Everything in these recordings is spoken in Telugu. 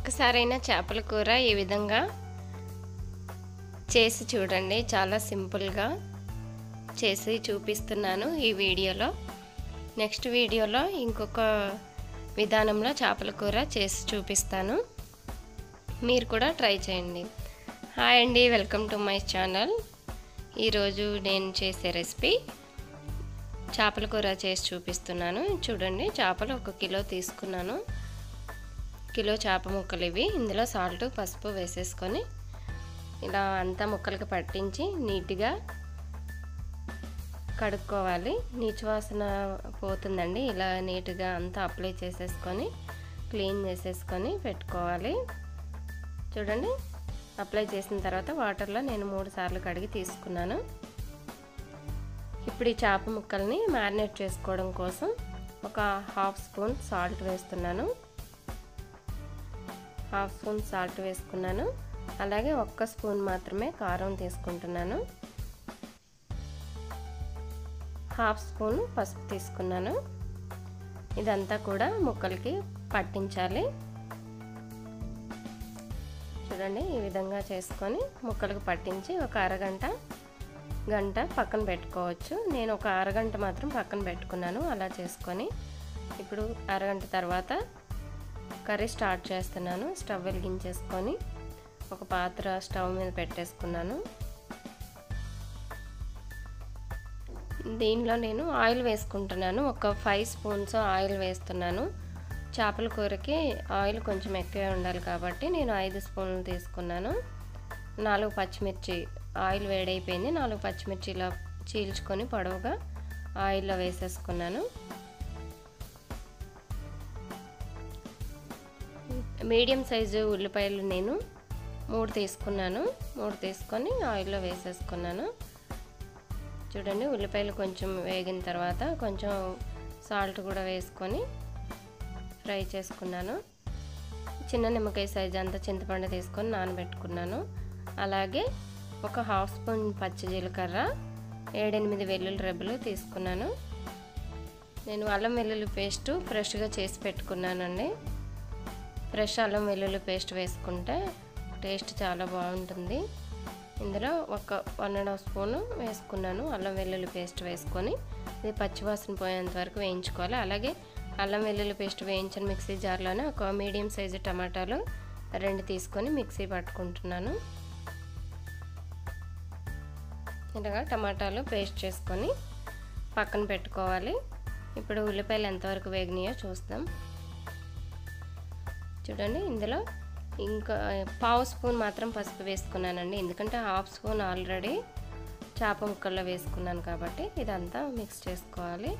ఒక్కసారైనా చేపల కూర ఈ విధంగా చేసి చూడండి చాలా సింపుల్గా చేసి చూపిస్తున్నాను ఈ వీడియోలో నెక్స్ట్ వీడియోలో ఇంకొక విధానంలో చేపల కూర చేసి చూపిస్తాను మీరు కూడా ట్రై చేయండి హాయ్ అండి వెల్కమ్ టు మై ఛానల్ ఈరోజు నేను చేసే రెసిపీ చేపల కూర చేసి చూపిస్తున్నాను చూడండి చేపలు ఒక కిలో తీసుకున్నాను కిలో చేప ముక్కలు ఇవి ఇందులో సాల్ట్ పసుపు వేసేసుకొని ఇలా అంతా ముక్కలకి పట్టించి నీట్గా కడుక్కోవాలి నీచు వాసన పోతుందండి ఇలా నీట్గా అంతా అప్లై చేసేసుకొని క్లీన్ చేసేసుకొని పెట్టుకోవాలి చూడండి అప్లై చేసిన తర్వాత వాటర్లో నేను మూడు సార్లు కడిగి తీసుకున్నాను ఇప్పుడు ఈ చేప ముక్కల్ని మ్యారినేట్ చేసుకోవడం కోసం ఒక హాఫ్ స్పూన్ సాల్ట్ వేస్తున్నాను హాఫ్ స్పూన్ సాల్ట్ వేసుకున్నాను అలాగే ఒక్క స్పూన్ మాత్రమే కారం తీసుకుంటున్నాను హాఫ్ స్పూన్ పసుపు తీసుకున్నాను ఇదంతా కూడా ముక్కలకి పట్టించాలి చూడండి ఈ విధంగా చేసుకొని ముక్కలకు పట్టించి ఒక అరగంట గంట పక్కన పెట్టుకోవచ్చు నేను ఒక అరగంట మాత్రం పక్కన పెట్టుకున్నాను అలా చేసుకొని ఇప్పుడు అరగంట తర్వాత కర్రీ స్టార్ట్ చేస్తున్నాను స్టవ్ వెలిగించేసుకొని ఒక పాత్ర స్టవ్ మీద పెట్టేసుకున్నాను దీనిలో నేను ఆయిల్ వేసుకుంటున్నాను ఒక ఫైవ్ స్పూన్స్ ఆయిల్ వేస్తున్నాను చేపల కూరకి ఆయిల్ కొంచెం ఎక్కువే ఉండాలి కాబట్టి నేను ఐదు స్పూన్లు తీసుకున్నాను నాలుగు పచ్చిమిర్చి ఆయిల్ వేడైపోయింది నాలుగు పచ్చిమిర్చిలా చీల్చుకొని పొడవుగా ఆయిల్లో వేసేసుకున్నాను మీడియం సైజు ఉల్లిపాయలు నేను మూడు తీసుకున్నాను మూడు తీసుకొని ఆయిల్లో వేసేసుకున్నాను చూడండి ఉల్లిపాయలు కొంచెం వేగిన తర్వాత కొంచెం సాల్ట్ కూడా వేసుకొని ఫ్రై చేసుకున్నాను చిన్న నిమ్మకాయ సైజు అంతా చింతపండు తీసుకొని నానబెట్టుకున్నాను అలాగే ఒక హాఫ్ స్పూన్ పచ్చి జీలకర్ర ఏడెనిమిది వెల్లుల్లి రెబ్బలు తీసుకున్నాను నేను అల్లం వెల్లుల్లి పేస్ట్ ఫ్రెష్గా చేసి పెట్టుకున్నానండి ఫ్రెష్ అల్లం వెల్లుల్లి పేస్ట్ వేసుకుంటే టేస్ట్ చాలా బాగుంటుంది ఇందులో ఒక వన్ అండ్ హాఫ్ స్పూన్ వేసుకున్నాను అల్లం వెల్లుల్లి పేస్ట్ వేసుకొని ఇది పచ్చివాసన పోయేంత వరకు వేయించుకోవాలి అలాగే అల్లం వెల్లుల్లి పేస్ట్ వేయించిన మిక్సీ జార్లోనే ఒక మీడియం సైజు టమాటాలు రెండు తీసుకొని మిక్సీ పట్టుకుంటున్నాను ఇలాగా టమాటాలు పేస్ట్ చేసుకొని పక్కన పెట్టుకోవాలి ఇప్పుడు ఉల్లిపాయలు ఎంతవరకు వేగినాయో చూస్తాం చూడండి ఇందులో ఇంకా పావు స్పూన్ మాత్రం పసుపు వేసుకున్నానండి ఎందుకంటే హాఫ్ స్పూన్ ఆల్రెడీ చేప ముక్కల్లో వేసుకున్నాను కాబట్టి ఇదంతా మిక్స్ చేసుకోవాలి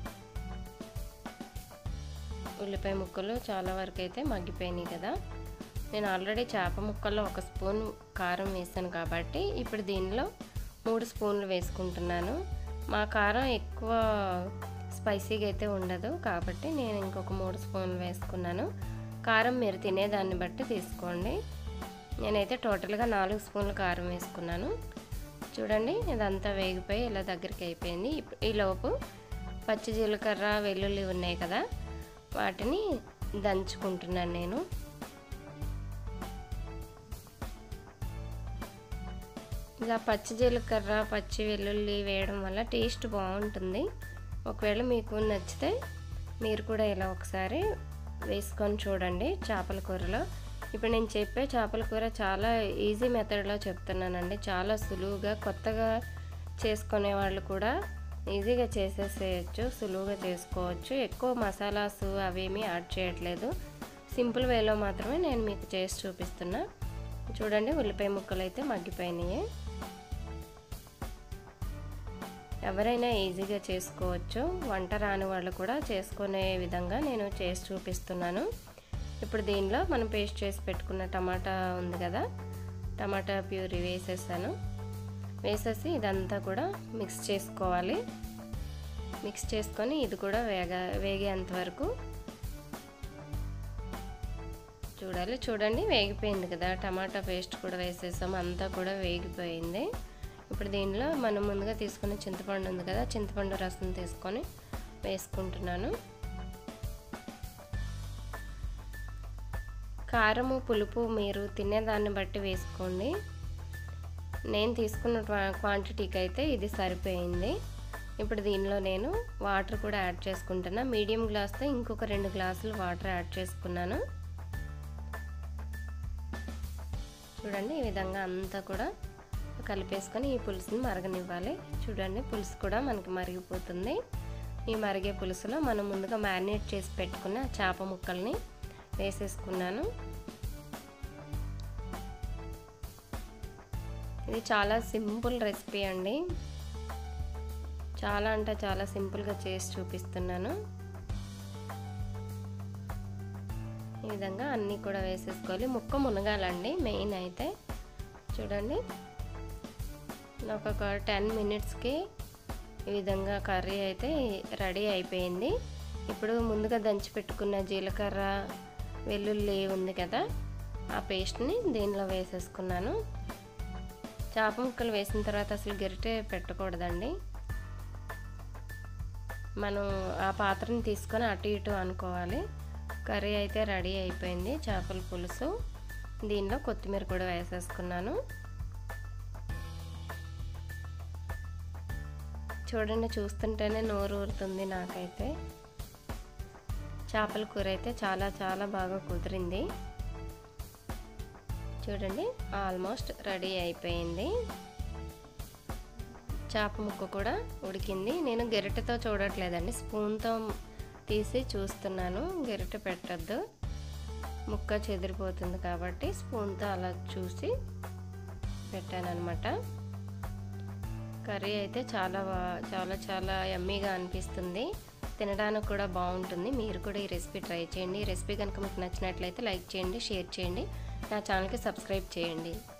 ఉల్లిపాయ ముక్కలు చాలా వరకు అయితే మగ్గిపోయినాయి కదా నేను ఆల్రెడీ చేప ముక్కల్లో ఒక స్పూన్ కారం వేసాను కాబట్టి ఇప్పుడు దీనిలో మూడు స్పూన్లు వేసుకుంటున్నాను మా కారం ఎక్కువ స్పైసీగా అయితే ఉండదు కాబట్టి నేను ఇంకొక మూడు స్పూన్లు వేసుకున్నాను కారం మీరు తినేదాన్ని బట్టి తీసుకోండి నేనైతే టోటల్గా నాలుగు స్పూన్లు కారం వేసుకున్నాను చూడండి ఇదంతా వేగిపోయి ఇలా దగ్గరికి అయిపోయింది ఈలోపు పచ్చి జీలకర్ర వెల్లుల్లి ఉన్నాయి కదా వాటిని దంచుకుంటున్నాను నేను ఇలా పచ్చి జీలకర్ర పచ్చి వెల్లుల్లి వేయడం వల్ల టేస్ట్ బాగుంటుంది ఒకవేళ మీకు నచ్చితే మీరు కూడా ఇలా ఒకసారి వేసుకొని చూడండి చేపల కూరలో ఇప్పుడు నేను చెప్పే చేపల కూర చాలా ఈజీ మెథడ్లో చెప్తున్నానండి చాలా సులువుగా కొత్తగా చేసుకునే వాళ్ళు కూడా ఈజీగా చేసేసేయచ్చు సులువుగా చేసుకోవచ్చు ఎక్కువ మసాలాస్ అవేమీ యాడ్ చేయట్లేదు సింపుల్ వేలో మాత్రమే నేను మీకు చేసి చూపిస్తున్నా చూడండి ఉల్లిపాయ ముక్కలు అయితే మగ్గిపోయినాయి ఎవరైనా ఈజీగా చేసుకోవచ్చు వంట రాని వాళ్ళు కూడా చేసుకునే విధంగా నేను చేసి చూపిస్తున్నాను ఇప్పుడు దీనిలో మనం పేస్ట్ చేసి పెట్టుకున్న టమాటా ఉంది కదా టమాటా ప్యూరీ వేసేసాను వేసేసి ఇదంతా కూడా మిక్స్ చేసుకోవాలి మిక్స్ చేసుకొని ఇది కూడా వేగ వేగేంత వరకు చూడాలి చూడండి వేగిపోయింది కదా టమాటా పేస్ట్ కూడా వేసేసాం అంతా కూడా వేగిపోయింది ఇప్పుడు దీనిలో మనం ముందుగా తీసుకున్న చింతపండు ఉంది కదా చింతపండు రసం తీసుకొని వేసుకుంటున్నాను కారము పులుపు మీరు తినేదాన్ని బట్టి వేసుకోండి నేను తీసుకున్న క్వాంటిటీకి అయితే ఇది సరిపోయింది ఇప్పుడు దీనిలో నేను వాటర్ కూడా యాడ్ చేసుకుంటున్నా మీడియం గ్లాస్తో ఇంకొక రెండు గ్లాసులు వాటర్ యాడ్ చేసుకున్నాను చూడండి ఈ విధంగా అంతా కూడా కలిపేసుకొని ఈ పులుసుని మరగనివ్వాలి చూడండి పులుసు కూడా మనకి మరిగిపోతుంది ఈ మరిగే పులుసులో మనం ముందుగా మ్యారినేట్ చేసి పెట్టుకున్న చేప ముక్కల్ని వేసేసుకున్నాను ఇది చాలా సింపుల్ రెసిపీ అండి చాలా అంటే చాలా సింపుల్గా చేసి చూపిస్తున్నాను ఈ విధంగా అన్నీ కూడా వేసేసుకోవాలి ముక్క మునగాలండి మెయిన్ అయితే చూడండి నాకు ఒక టెన్ మినిట్స్కి ఈ విధంగా కర్రీ అయితే రెడీ అయిపోయింది ఇప్పుడు ముందుగా దంచి పెట్టుకున్న జీలకర్ర వెల్లుల్లి ఉంది కదా ఆ పేస్ట్ని దీనిలో వేసేసుకున్నాను చేప ముక్కలు వేసిన తర్వాత అసలు గరిటె పెట్టకూడదండి మనం ఆ పాత్రని తీసుకొని అటు ఇటు అనుకోవాలి కర్రీ అయితే రెడీ అయిపోయింది చేపల పులుసు దీనిలో కొత్తిమీర కూడా వేసేసుకున్నాను చూడండి చూస్తుంటేనే నోరు ఊరుతుంది నాకైతే చేపల కూర అయితే చాలా చాలా బాగా కుదిరింది చూడండి ఆల్మోస్ట్ రెడీ అయిపోయింది చేప ముక్క కూడా ఉడికింది నేను గెరిటెతో చూడట్లేదండి స్పూన్తో తీసి చూస్తున్నాను గెరిటె పెట్టద్దు ముక్క చెదిరిపోతుంది కాబట్టి స్పూన్తో అలా చూసి పెట్టాను అనమాట కర్రీ అయితే చాలా చాలా చాలా ఎమ్మీగా అనిపిస్తుంది తినడానికి కూడా బాగుంటుంది మీరు కూడా ఈ రెసిపీ ట్రై చేయండి ఈ రెసిపీ కనుక మీకు నచ్చినట్లయితే లైక్ చేయండి షేర్ చేయండి నా ఛానల్కి సబ్స్క్రైబ్ చేయండి